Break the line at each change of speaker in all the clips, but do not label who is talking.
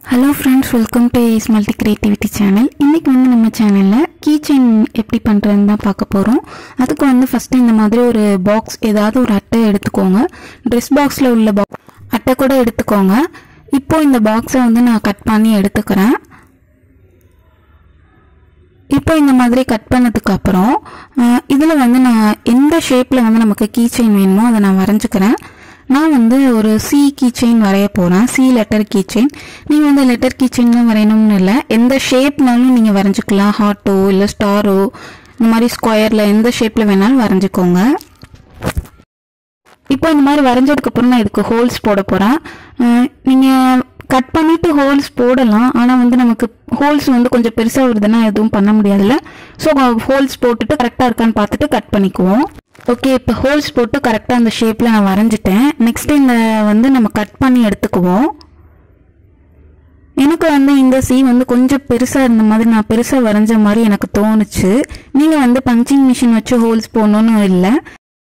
hello friends welcome to ace multi creativity channel இன்றைக்கி வந்து நம்ம சேனலில் கீ செயின் எப்படி பண்ணுறதுன்னு தான் பார்க்க போகிறோம் அதுக்கு வந்து ஃபஸ்ட்டு இந்த மாதிரி ஒரு பாக்ஸ் ஏதாவது ஒரு அட்டை எடுத்துக்கோங்க ட்ரெஸ் பாக்ஸில் உள்ள பாக்ஸ் அட்டை கூட எடுத்துக்கோங்க இப்போ இந்த பாக்ஸை வந்து நான் கட் பண்ணி எடுத்துக்கிறேன் இப்போ இந்த மாதிரி கட் பண்ணதுக்கு அப்புறம் இதில் வந்து நான் எந்த ஷேப்பில் வந்து நமக்கு கீ செயின் வேணுமோ அதை நான் வரைஞ்சிக்கிறேன் நான் வந்து ஒரு சி கீ செயின் வரைய போகிறேன் சி லெட்டர் கீ செயின் நீங்கள் வந்து லெட்டர் கீ செயின் தான் வரையணும்னு இல்லை எந்த ஷேப்னாலும் நீங்கள் வரைஞ்சிக்கலாம் ஹார்ட்டோ இல்லை ஸ்டாரோ இந்த மாதிரி ஸ்கொயரில் எந்த ஷேப்பில் வேணாலும் வரைஞ்சிக்கோங்க இப்போ இந்த மாதிரி வரைஞ்சதுக்கப்புறம் நான் இதுக்கு ஹோல்ஸ் போட போகிறேன் நீங்கள் கட் பண்ணிவிட்டு ஹோல்ஸ் போடலாம் ஆனால் வந்து நமக்கு ஹோல்ஸ் வந்து கொஞ்சம் பெருசாக வருதுன்னா எதுவும் பண்ண முடியாதுல்ல ஸோ ஹோல்ஸ் போட்டுட்டு கரெக்டாக இருக்கான்னு பார்த்துட்டு கட் பண்ணிக்குவோம் ஓகே இப்போ ஹோல்ஸ் போட்டு கரெக்டாக அந்த ஷேப்பில் நான் வரைஞ்சிட்டேன் நெக்ஸ்ட் இந்த வந்து நம்ம கட் பண்ணி எடுத்துக்குவோம் எனக்கு வந்து இந்த சி வந்து கொஞ்சம் பெருசாக இருந்த மாதிரி நான் பெருசாக வரைஞ்ச மாதிரி எனக்கு தோணுச்சு நீங்கள் வந்து பஞ்சிங் மிஷின் வச்சு ஹோல்ஸ் போடணும்னு இல்லை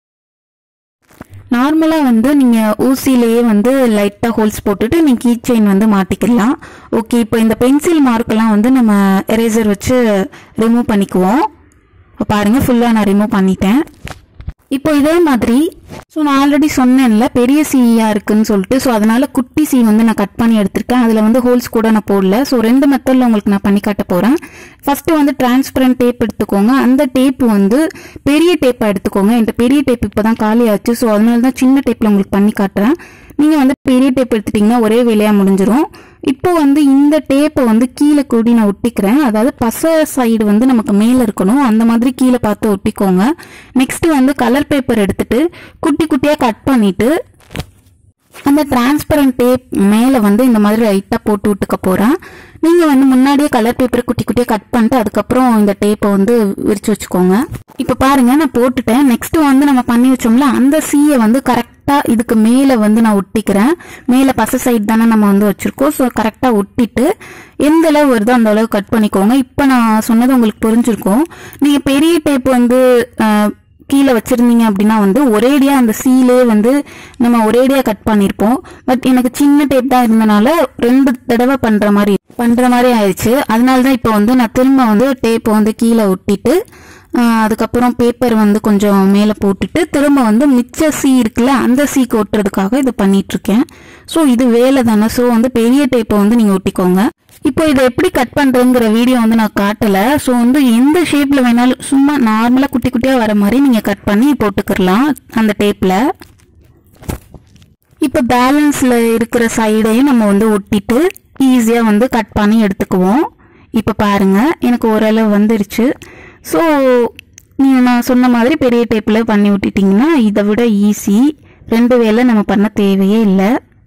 நார்மலாக வந்து நீங்கள் ஊசிலேயே வந்து லைட்டாக ஹோல்ஸ் போட்டுட்டு நீங்கள் கீ செயின் வந்து மாட்டிக்கலாம் ஓகே இப்போ இந்த பென்சில் மார்க்கெல்லாம் வந்து நம்ம எரேசர் வச்சு ரிமூவ் பண்ணிக்குவோம் பாருங்கள் ஃபுல்லாக நான் ரிமூவ் பண்ணிட்டேன் இப்போ இதே மாதிரி ஸோ நான் ஆல்ரெடி சொன்னேன்ல பெரிய சீயாக இருக்குன்னு சொல்லிட்டு ஸோ அதனால குட்டி சீ வந்து நான் கட் பண்ணி எடுத்திருக்கேன் அதில் வந்து ஹோல்ஸ் கூட நான் போடல ஸோ ரெண்டு மெத்தடில் உங்களுக்கு நான் பண்ணி காட்ட போகிறேன் ஃபஸ்ட்டு வந்து டிரான்ஸ்பரண்ட் டேப் எடுத்துக்கோங்க அந்த டேப் வந்து பெரிய டேப்பை எடுத்துக்கோங்க என்கிட்ட பெரிய டேப் இப்போ தான் காலி ஆச்சு ஸோ அதனால தான் சின்ன டேப்பில் உங்களுக்கு பண்ணி காட்டுறேன் நீங்கள் வந்து பெரிய டேப் எடுத்துட்டிங்கன்னா ஒரே வேலையாக முடிஞ்சிடும் இப்போ வந்து இந்த டேப்பை வந்து கீழே கூடி நான் ஒட்டிக்கிறேன் அதாவது பசை சைடு வந்து நமக்கு மேலே இருக்கணும் அந்த மாதிரி கீழே பார்த்து ஒட்டிக்கோங்க நெக்ஸ்ட் வந்து கலர் பேப்பர் எடுத்துட்டு குட்டி குட்டியாக கட் பண்ணிட்டு அந்த டிரான்ஸ்பரண்ட் டேப் மேலே வந்து இந்த மாதிரி லைட்டாக போட்டு விட்டுக்க போகிறேன் நீங்கள் வந்து முன்னாடியே கலர் பேப்பரை குட்டி குட்டியாக கட் பண்ணிட்டு அதுக்கப்புறம் இந்த டேப்பை வந்து விரிச்சு வச்சுக்கோங்க இப்போ பாருங்கள் நான் போட்டுட்டேன் நெக்ஸ்ட் வந்து நம்ம பண்ணி வச்சோம்ல அந்த சீயை வந்து கரெக்டாக இதுக்கு மேலே வந்து நான் ஒட்டிக்கிறேன் மேலே பச சைடு தானே நம்ம வந்து வச்சுருக்கோம் ஸோ கரெக்டாக ஒட்டிட்டு எந்த அளவு வருதோ அந்த அளவு கட் பண்ணிக்கோங்க இப்போ நான் சொன்னது உங்களுக்கு புரிஞ்சிருக்கும் நீங்கள் பெரிய டேப் வந்து கீழே வச்சுருந்தீங்க அப்படின்னா வந்து ஒரேடியாக அந்த சீலே வந்து நம்ம ஒரேடியாக கட் பண்ணியிருப்போம் பட் எனக்கு சின்ன டேப் தான் இருந்தனால ரெண்டு தடவை பண்ணுற மாதிரி பண்ணுற மாதிரி ஆயிடுச்சு அதனால தான் இப்போ வந்து நான் திரும்ப வந்து டேப்பை வந்து கீழே ஒட்டிட்டு அதுக்கப்புறம் பேப்பர் வந்து கொஞ்சம் மேலே போட்டுட்டு திரும்ப வந்து மிச்ச சீ இருக்குல்ல அந்த சீக்கு ஒட்டுறதுக்காக இதை பண்ணிகிட்ருக்கேன் ஸோ இது வேலை தானே ஸோ வந்து பெரிய டேப்பை வந்து நீங்கள் ஒட்டிக்கோங்க இப்போ இதை எப்படி கட் பண்ணுறதுங்கிற வீடியோ வந்து நான் காட்டலை ஸோ வந்து எந்த ஷேப்பில் வேணாலும் சும்மா நார்மலாக குட்டி குட்டியாக வர மாதிரி நீங்கள் கட் பண்ணி போட்டுக்கிடலாம் அந்த டேப்பில் இப்போ பேலன்ஸில் இருக்கிற சைடையும் நம்ம வந்து ஒட்டிட்டு ஈஸியாக வந்து கட் பண்ணி எடுத்துக்குவோம் இப்போ பாருங்கள் எனக்கு ஓரளவு வந்துருச்சு ஸோ நீங்கள் நான் சொன்ன மாதிரி பெரிய டேப்பில் பண்ணி விட்டுட்டிங்கன்னா இதை விட ஈஸி ரெண்டு வேலை நம்ம பண்ண தேவையே இல்லை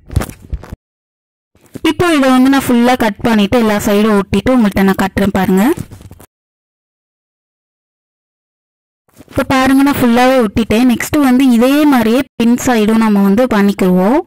இப்போ இதை வந்து நான் ஃபுல்லாக கட் பண்ணிவிட்டு எல்லா சைடும் ஒட்டிட்டு உங்கள்கிட்ட நான் கட்டுறேன் பாருங்கள் இப்போ பாருங்க நான் ஃபுல்லாகவே ஒட்டிட்டேன் நெக்ஸ்ட் வந்து இதே மாதிரியே பின் சைடும் நம்ம வந்து பண்ணிக்குவோம்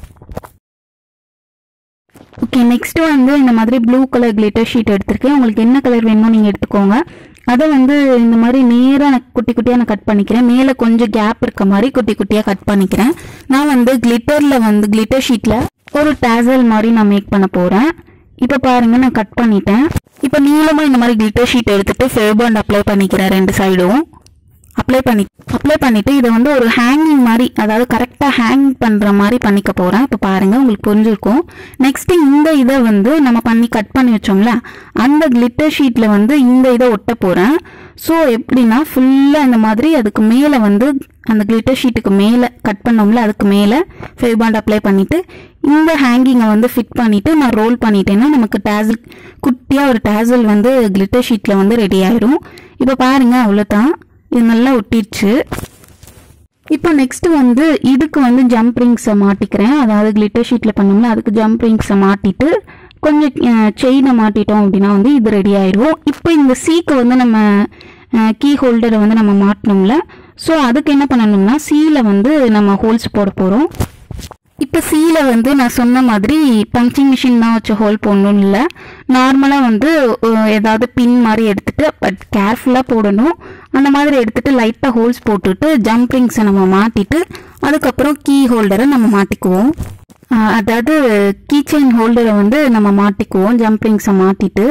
ஓகே நெக்ஸ்ட் வந்து இந்த மாதிரி ப்ளூ கலர் கிளிட்டர் ஷீட் எடுத்திருக்கேன் உங்களுக்கு என்ன கலர் வேணுமோ நீங்கள் எடுத்துக்கோங்க அதை வந்து இந்த மாதிரி நேராக நான் குட்டி குட்டியாக நான் கட் பண்ணிக்கிறேன் மேலே கொஞ்சம் கேப் இருக்க மாதிரி குட்டி குட்டியாக கட் பண்ணிக்கிறேன் நான் வந்து கிளிட்டரில் வந்து கிளிட்டர் ஷீட்டில் ஒரு டேசல் மாதிரி நான் மேக் பண்ண போகிறேன் இப்போ பாருங்கள் நான் கட் பண்ணிட்டேன் இப்போ நீளமாக இந்த மாதிரி கிளிட்டர் ஷீட் எடுத்துகிட்டு ஃபேபாண்ட் அப்ளை பண்ணிக்கிறேன் ரெண்டு சைடும் அப்ளை பண்ணி அப்ளை பண்ணிவிட்டு இதை வந்து ஒரு ஹேங்கிங் மாதிரி அதாவது கரெக்டாக ஹேங் பண்ணுற மாதிரி பண்ணிக்க போகிறேன் இப்போ பாருங்கள் உங்களுக்கு புரிஞ்சிருக்கும் நெக்ஸ்ட்டு இந்த இதை வந்து நம்ம பண்ணி கட் பண்ணி வச்சோம்ல அந்த கிளிட்டர் ஷீட்டில் வந்து இந்த இதை ஒட்ட போகிறேன் ஸோ எப்படின்னா ஃபுல்லாக இந்த மாதிரி அதுக்கு மேலே வந்து அந்த கிளிட்டர் ஷீட்டுக்கு மேலே கட் பண்ணோம்ல அதுக்கு மேலே ஃபேபாண்ட் அப்ளை பண்ணிவிட்டு இந்த ஹேங்கிங்கை வந்து ஃபிட் பண்ணிவிட்டு நான் ரோல் பண்ணிட்டேன்னா நமக்கு டேசல் குட்டியாக ஒரு டேசல் வந்து கிளிட்டர் ஷீட்டில் வந்து ரெடி ஆயிரும் இப்போ பாருங்கள் அவ்வளோதான் இது நல்லா ஒட்டிடுச்சு இப்போ நெக்ஸ்ட் வந்து இதுக்கு வந்து ஜம்ப் ரிங்ஸை மாட்டிக்கிறேன் அதாவது கிளிட்டர் ஷீட்டில் பண்ணோம்ல அதுக்கு ஜம்ப் ரிங்ஸை மாட்டிட்டு கொஞ்சம் செயினை மாட்டிட்டோம் அப்படின்னா வந்து இது ரெடி ஆயிடும் இப்போ இந்த சீக்கு வந்து நம்ம கீ ஹோல்டரை வந்து நம்ம மாட்டினோம்ல ஸோ அதுக்கு என்ன பண்ணணும்னா சீல வந்து நம்ம ஹோல்ஸ் போட போகிறோம் இப்போ சீல வந்து நான் சொன்ன மாதிரி பஞ்சிங் மிஷின் தான் வச்சு ஹோல் போடணும் இல்லை நார்மலாக வந்து ஏதாவது பின் மாதிரி எடுத்துகிட்டு பட் கேர்ஃபுல்லாக போடணும் அந்த மாதிரி எடுத்துகிட்டு லைட்டாக ஹோல்ஸ் போட்டுட்டு ஜம்ப் ரிங்ஸை நம்ம மாட்டிட்டு அதுக்கப்புறம் கீ ஹோல்டரை நம்ம மாட்டிக்குவோம் ஆஹ் அதாவது கீச்செயின் ஹோல்டரை வந்து நம்ம மாட்டிக்குவோம் ஜம்ப்ரிங்ஸை மாட்டிட்டு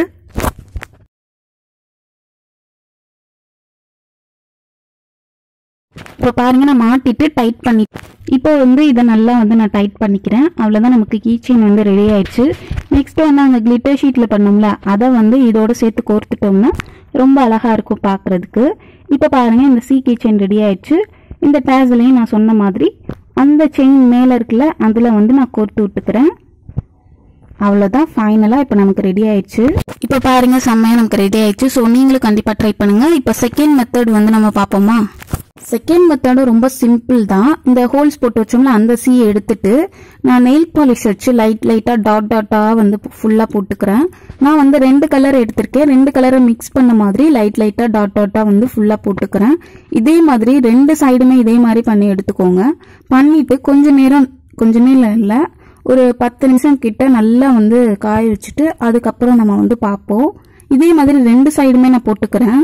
இப்போ பாருங்க நான் மாட்டிட்டு டைட் பண்ணி இப்போ வந்து இதை நல்லா வந்து நான் டைட் பண்ணிக்கிறேன் அவ்வளோதான் நமக்கு கீச்செயின் வந்து ரெடி ஆயிடுச்சு நெக்ஸ்ட் வந்து அந்த கிளிட்டர் ஷீட்டில் பண்ணோம்ல அதை வந்து இதோட சேர்த்து கோர்த்துட்டோம்னா ரொம்ப அழகாக இருக்கும் பார்க்குறதுக்கு இப்போ பாருங்க இந்த சி கீச்செயின் ரெடி ஆயிடுச்சு இந்த டேஸ்லையும் நான் சொன்ன மாதிரி அந்த செயின் மேலே இருக்குல்ல அதில் வந்து நான் கோர்த்து விட்டுக்கிறேன் அவ்வளோதான் ஃபைனலாக இப்போ நமக்கு ரெடி ஆயிடுச்சு இப்போ பாருங்க செம்மையாக நமக்கு ரெடி ஆயிடுச்சு ஸோ நீங்களும் கண்டிப்பாக ட்ரை பண்ணுங்க இப்போ செகண்ட் மெத்தட் வந்து நம்ம பார்ப்போமா செகண்ட் மெத்தடும் ரொம்ப சிம்பிள் தான் இந்த ஹோல்ஸ் போட்டு வச்சோம்ல அந்த சீ எடுத்துட்டு நான் நெயில் பாலிஷ் வச்சு லைட் லைட்டாக டாட் டாட்டாக வந்து ஃபுல்லாக போட்டுக்கிறேன் நான் வந்து ரெண்டு கலர் எடுத்திருக்கேன் ரெண்டு கலரை மிக்ஸ் பண்ண மாதிரி லைட் லைட்டாக டாட் டாட்டாக வந்து ஃபுல்லாக போட்டுக்கிறேன் இதே மாதிரி ரெண்டு சைடுமே இதே மாதிரி பண்ணி எடுத்துக்கோங்க பண்ணிட்டு கொஞ்ச நேரம் கொஞ்ச நேரம் இல்லை ஒரு பத்து நிமிஷம் கிட்ட நல்லா வந்து காய வச்சுட்டு அதுக்கப்புறம் நம்ம வந்து பார்ப்போம் இதே மாதிரி ரெண்டு சைடுமே நான் போட்டுக்கிறேன்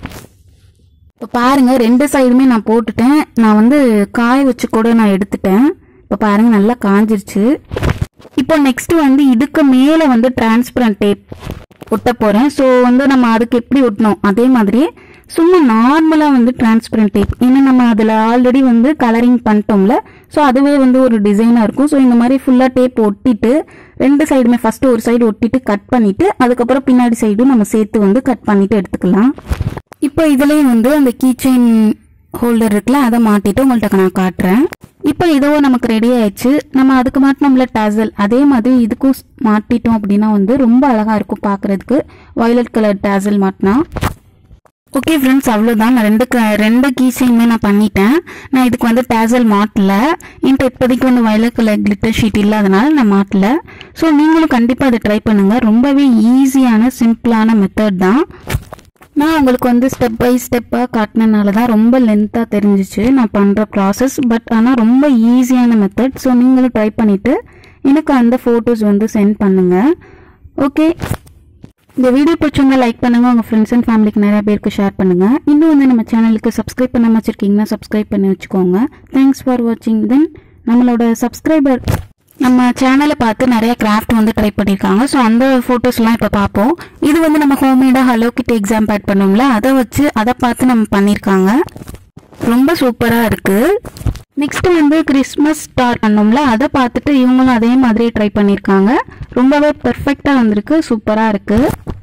இப்போ பாருங்க ரெண்டு சைடுமே நான் போட்டுட்டேன் நான் வந்து காய வச்சு கூட நான் எடுத்துட்டேன் இப்போ பாருங்க நல்லா காஞ்சிருச்சு இப்போ நெக்ஸ்ட் வந்து இதுக்கு மேலே வந்து டிரான்ஸ்பரண்ட் டேப் ஒட்ட போறேன் ஸோ வந்து நம்ம அதுக்கு எப்படி ஒட்டணும் அதே மாதிரி சும்மா நார்மலாக வந்து டிரான்ஸ்பரண்ட் டேப் ஏன்னா நம்ம அதில் ஆல்ரெடி வந்து கலரிங் பண்ணிட்டோம்ல ஸோ அதுவே வந்து ஒரு டிசைனாக இருக்கும் ஸோ இந்த மாதிரி ஃபுல்லாக டேப் ஒட்டிட்டு ரெண்டு சைடுமே ஃபர்ஸ்ட் ஒரு சைடு ஒட்டிட்டு கட் பண்ணிட்டு அதுக்கப்புறம் பின்னாடி சைடும் நம்ம சேர்த்து வந்து கட் பண்ணிட்டு எடுத்துக்கலாம் இப்போ இதுலயும் வந்து அந்த கீச்செயின் ஹோல்டர் இருக்குல்ல அதை மாட்டிட்டு உங்கள்கிட்ட நான் காட்டுறேன் இப்போ இதோ நமக்கு ரெடி ஆயிடுச்சு நம்ம அதுக்கு மாட்டினோம்ல டேசல் அதே மாதிரி இதுக்கும் ஸ்- மாட்டிட்டோம் அப்படின்னா வந்து ரொம்ப அழகா இருக்கும் பார்க்கிறதுக்கு வயலட் கலர் டேசல் மாட்டினா ஓகே ஃப்ரெண்ட்ஸ் அவ்வளோதான் நான் ரெண்டு க- ரெண்டு கீச்சையுமே நான் பண்ணிட்டேன் நான் இதுக்கு வந்து டேசல் மாட்டல என்கிட்ட இப்போதைக்கு வந்து வயலட் கலர் கிளிட்டர் ஷீட் இல்லாதனால நான் மாட்டல ஸோ நீங்களும் கண்டிப்பாக அதை ட்ரை பண்ணுங்க ரொம்பவே ஈஸியான சிம்பிளான மெத்தட் தான் நான் உங்களுக்கு வந்து ஸ்டெப் பை ஸ்டெப்பாக காட்டினனால தான் ரொம்ப லென்த்தாக தெரிஞ்சிச்சு நான் பண்ணுற ப்ராசஸ் பட் ஆனால் ரொம்ப ஈஸியான மெத்தட் ஸோ நீங்களும் ட்ரை பண்ணிவிட்டு எனக்கு அந்த ஃபோட்டோஸ் வந்து சென்ட் பண்ணுங்கள் ஓகே இந்த வீடியோ பிடிச்சவங்க லைக் பண்ணுங்க உங்க ஃப்ரெண்ட்ஸ் அண்ட் ஃபேமிலிக்கு நிறைய பேருக்கு ஷேர் பண்ணுங்க இன்னும் வந்து நம்ம சேனலுக்கு சப்ஸ்கிரைப் பண்ணாம வச்சிருக்கீங்கன்னா சப்ஸ்கிரைப் பண்ணி வச்சுக்கோங்க தேங்க்ஸ் ஃபார் வாட்சிங் தென் நம்மளோட சப்ஸ்கிரைபர் நம்ம சேனலை பார்த்து நிறைய கிராஃப்ட் வந்து ட்ரை பண்ணியிருக்காங்க ஸோ அந்த ஃபோட்டோஸ்லாம் இப்போ பார்ப்போம் இது வந்து நம்ம ஹோம்மேடாக ஹலோ கிட்ட எக்ஸாம் பேட் பண்ணோம்ல அதை வச்சு அதை பார்த்து நம்ம பண்ணியிருக்காங்க ரொம்ப சூப்பராக இருக்கு நெக்ஸ்ட் வந்து கிறிஸ்மஸ் ஸ்டார் பண்ணோம்ல அதை பார்த்துட்டு இவங்களும் அதே மாதிரி ட்ரை பண்ணியிருக்காங்க ரொம்பவே பெர்ஃபெக்டாக வந்திருக்கு சூப்பராக இருக்கு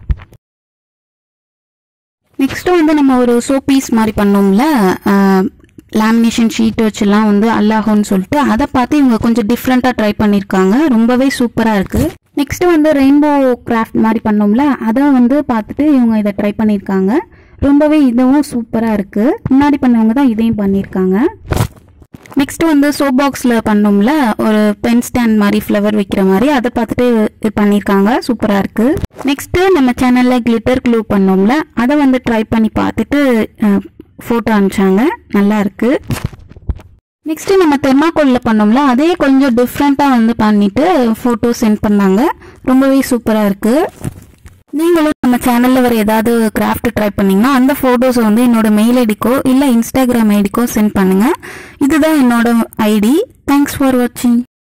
நெக்ஸ்ட் வந்து நம்ம ஒரு சோ பீஸ் மாதிரி பண்ணோம்ல லேமினேஷன் ஷீட் வச்சுலாம் வந்து அல்லாஹோன்னு சொல்லிட்டு அதை பார்த்து இவங்க கொஞ்சம் டிஃப்ரெண்ட்டாக ட்ரை பண்ணியிருக்காங்க ரொம்பவே சூப்பராக இருக்கு நெக்ஸ்ட் வந்து ரெயின்போ கிராஃப்ட் மாதிரி பண்ணோம்ல அதை வந்து பார்த்துட்டு இவங்க இதை ட்ரை பண்ணியிருக்காங்க ரொம்பவே இதுவும் சூப்பராக இருக்கு முன்னாடி பண்ணவங்க தான் இதையும் பண்ணியிருக்காங்க நெக்ஸ்ட் வந்து சோப் பாக்ஸில் பண்ணோம்ல ஒரு பென் ஸ்டாண்ட் மாதிரி ஃப்ளவர் வைக்கிற மாதிரி அதை பார்த்துட்டு இது பண்ணியிருக்காங்க சூப்பராக இருக்கு நெக்ஸ்ட் நம்ம சேனலில் கிளிட்டர் க்ளூ பண்ணோம்ல அதை வந்து ட்ரை பண்ணி பார்த்துட்டு ஃபோட்டோ அனுப்பிச்சாங்க நல்லா இருக்கு நெக்ஸ்ட் நம்ம தெர்மாக்கோலில் பண்ணோம்ல அதே கொஞ்சம் டிஃப்ரெண்ட்டாக வந்து பண்ணிட்டு ஃபோட்டோ சென்ட் பண்ணாங்க ரொம்பவே சூப்பராக இருக்கு நீங்களும் நம்ம சேனலில் வர ஏதாவது கிராஃப்ட் ட்ரை பண்ணீங்கன்னா அந்த ஃபோட்டோஸை வந்து என்னோட மெயில் ஐடிக்கோ இல்லை இன்ஸ்டாகிராம் ஐடிக்கோ சென்ட் பண்ணுங்க இதுதான் என்னோட ஐடி தேங்க்ஸ் ஃபார் வாட்சிங்